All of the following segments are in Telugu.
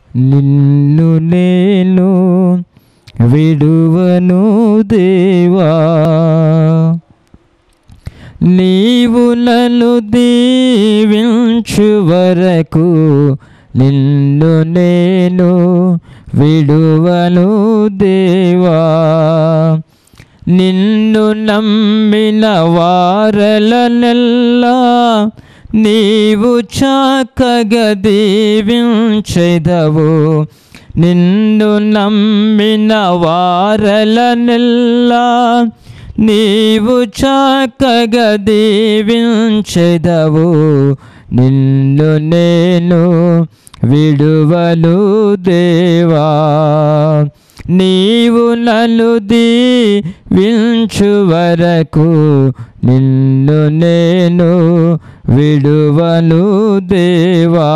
నిన్ను నేను విడువను దేవా నీవు నన్ను దీవించు వరకు నిన్ను నేను విడువను దేవా నిన్ను నమ్మిన వారలనెల్లా నీవు చక్కగా దీవించెదవు నిన్ను నమ్మిన వారలనెల్లా నీవు చక్కగా దీవించెదవు నిన్ను నేను విడువలు దేవా నీవు నన్ను దీవించు వరకు నిన్ను నేను విడువను దేవా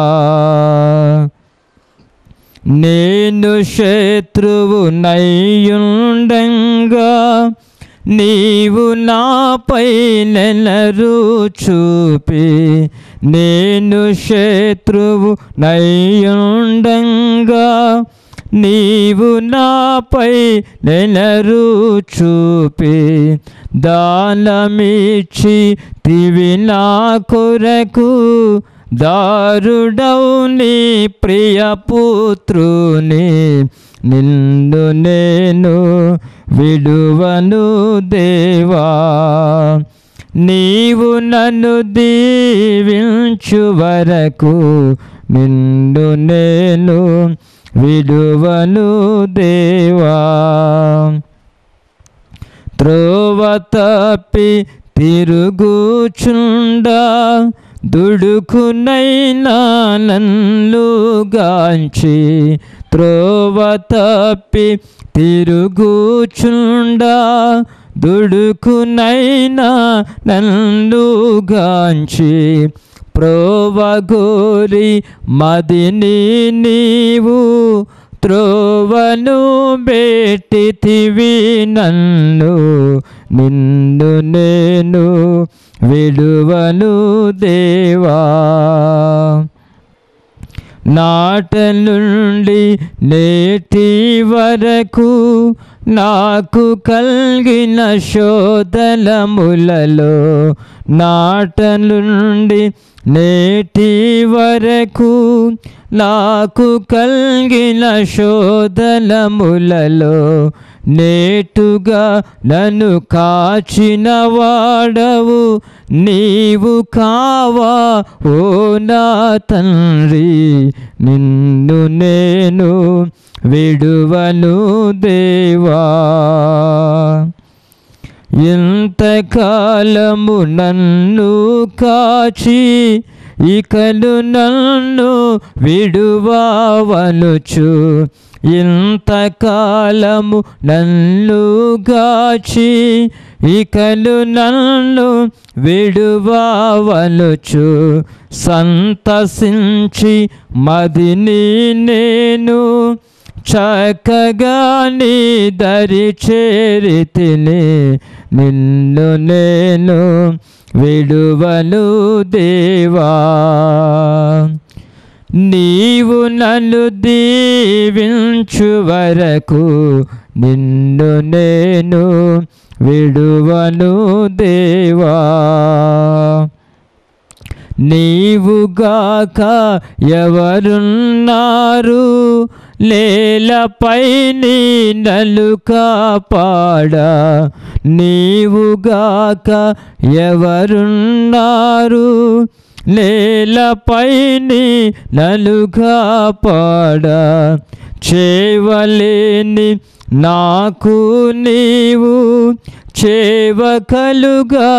నేను శత్రువు నయ్యుండంగా నీవు నాపై నెలరు చూపి నేను శత్రువు నయ్యుండంగా నీవు నాపై నెలరు చూపి దానమిచ్చి తివి నా కొరకు దారుడవు నీ ప్రియ పుత్రుని నిన్ను నేను విడువను దేవా నీవు నన్ను దీవించు వరకు నిన్ను నేను విడువను దేవా త్రోవ తప్పి తిరుగుచుండా దుడుకునైనా నన్నుగాంచి త్రోవ తప్పి తిరుగుచుండా దుడుకునైనా నన్నుగాంచి ప్రోవగోరి మదిని నీవు త్రోవను బెట్టితివి నన్ను నిన్ను నేను విడువను దేవా నాట నుండి నేటి వరకు నాకు కలిగిన శోధనములలో నాట నుండి నేటి వరకు నాకు కలిగిన శోధనములలో నేటుగా నన్ను కాచిన వాడవు నీవు కావా ఓ నా తండ్రి నిన్ను నేను విడువను దేవా ఇంతకాలము నన్ను కాచి ఇకలు నన్ను విడువవనుచు ఇంతకాలము నన్ను గాచి ఇకలు నన్ను విడువవనుచు సంతసించి మదిని నేను చక్కగా నీ దరి చేరితిని నిన్ను నేను విడువను దేవా నీవు నన్ను దీవించు వరకు నిన్ను నేను విడువను దేవా నీవుగాక ఎవరున్నారు లేలపై నీ నలుక పాడ నీవుగాక ఎవరున్నారు నేలపై నీ నలుగా పాడ చేవలేని నాకు నీవు చేవకలుగా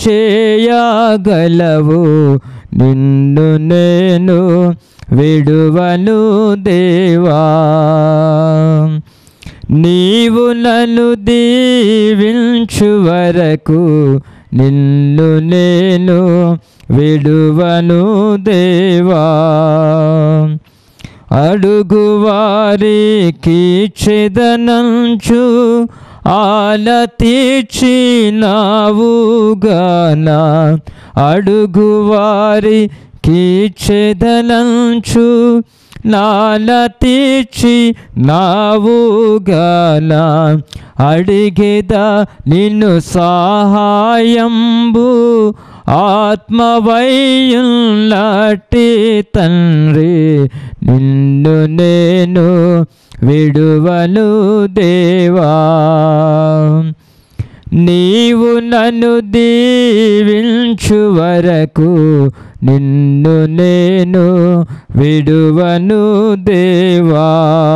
చేయగలవు నిన్ను నేను విడువను దేవా నీవు నన్ను దీవించు వరకు నిన్ను నేను విడువను దేవా అడుగు వారికి చెదనంచు ఆల తీర్చినావుగాన అడుగు వారికి చెదనంచు నాల తీర్చి నావుగల అడిగేదా నిన్ను సహాయంబు ఆత్మవైయుల్లటి తండ్రి నిన్ను నేను విడువను దేవా నీవు నన్ను దీవించు వరకు నిన్ను నేను విడువను దేవా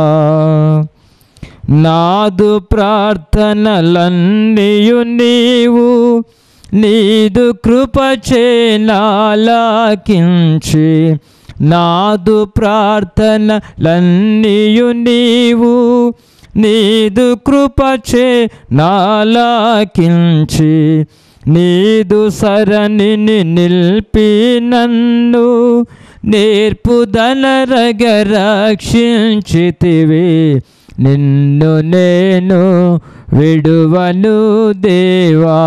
నాదు ప్రార్థనలన్నీయు నీవు నీదు కృపచే నాలాకించి నాదు ప్రార్థనలన్నీయు నీవు నీదు కృపచే నాలాకించి నీదు సరణిని నిలిపి నన్ను నేర్పుదల రక్షించితివి నిన్ను నేను విడువను దేవా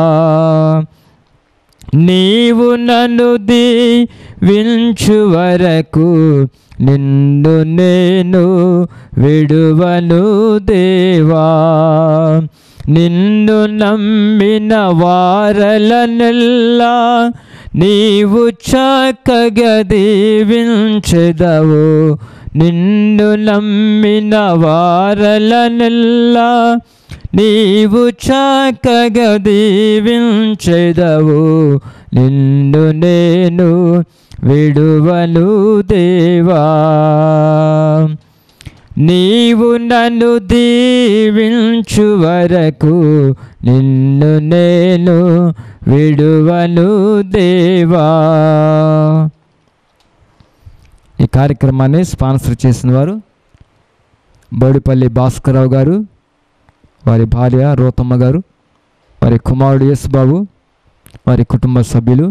నీవు నన్ను దీవించు వరకు నిన్ను నేను విడువను దేవా నిన్ను నమ్మిన వారలనెల్లా నీవు చక్కగా దీవించెదవు నిన్ను నమ్మిన వారలనెల్లా నీవు చక్కగా దీవించెదవు నిన్ను నేను విడువను దేవా నీవు నన్ను దీవించు వరకు నిన్ను నేను విడువను దేవా ఈ కార్యక్రమాన్ని స్పాన్సర్ చేసిన వారు బోడిపల్లి భాస్కరరావు గారు వారి భార్య రోతమ్మ గారు వారి కుమారుడు ఎస్ బాబు వారి కుటుంబ సభ్యులు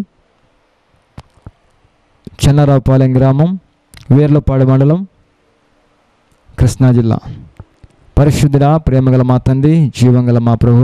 చెన్నరావుపాలెం గ్రామం వీర్లపాడు మండలం కృష్ణా జిల్లా పరిశుద్ధుడా ప్రేమగల మా తండ్రి జీవంగల మా ప్రభువ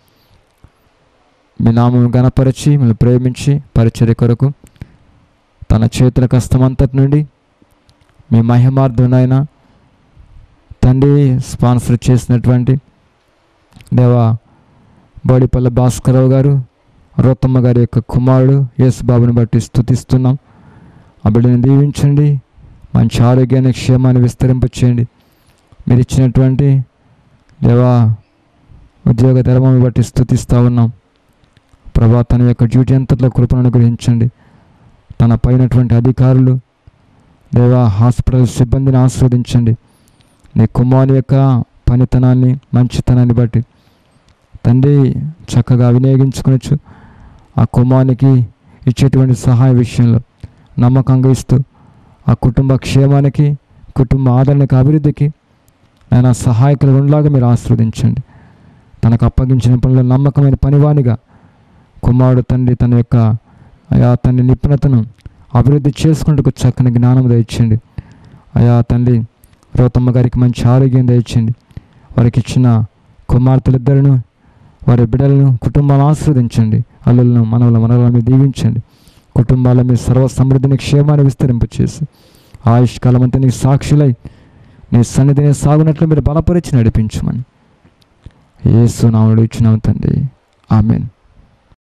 మీ నామం గణపరిచి మిమ్మల్ని ప్రేమించి పరిచర్య కొరకు తన చేతుల కష్టమంతటి నుండి మీ మహిమార్థునైనా తండ్రి స్పాన్సర్ చేసినటువంటి దేవా బోడిపల్లి భాస్కరరావు గారు రోతమ్మ గారి యొక్క కుమారుడు యేసు బాబుని బట్టి స్థుతిస్తున్నాం ఆ బిడ్డని దీవించండి మంచి ఆరోగ్యాన్ని క్షేమాన్ని విస్తరింపచేయండి మీరు ఇచ్చినటువంటి దేవా ఉద్యోగ ధర్మాన్ని బట్టి స్థుతిస్తూ ఉన్నాం ప్రభా తన యొక్క డ్యూటీ అంతట్లో కృపను అనుగ్రహించండి తన పైనటువంటి అధికారులు దేవా హాస్పిటల్ సిబ్బందిని ఆస్వాదించండి నీ కుమారుని యొక్క పనితనాన్ని మంచితనాన్ని బట్టి తండ్రి చక్కగా వినియోగించుకొనొచ్చు ఆ కుమారునికి ఇచ్చేటువంటి సహాయ విషయంలో నమ్మకంగా ఇస్తూ ఆ కుటుంబ క్షేమానికి కుటుంబ ఆదరణకు అభివృద్ధికి ఆయన సహాయకులు ఉండలాగా మీరు ఆస్వాదించండి తనకు అప్పగించిన పనుల్లో నమ్మకమైన పనివానిగా కుమారుడు తండ్రి తన యొక్క అయా తండ్రి నిపుణతను అభివృద్ధి చేసుకుంటూ చక్కని జ్ఞానం దయచేయండి అయా తండ్రి రోతమ్మ గారికి మంచి ఆరోగ్యం దయచేయండి వారికి ఇచ్చిన కుమార్తెలిద్దరును వారి బిడ్డలను కుటుంబాలను ఆస్వాదించండి అల్లులను మనవల మనవలను మీరు దీవించండి కుటుంబాల మీ సర్వ సమృద్ధిని క్షేమాన్ని విస్తరింపచేసి ఆయుష్ కాలమంతా నీకు సాక్షులై నీ సన్నిధిని సాగునట్లు మీరు బలపరిచి నడిపించమని ఏసు నాముడు ఇచ్చినాం తండ్రి ఆమెన్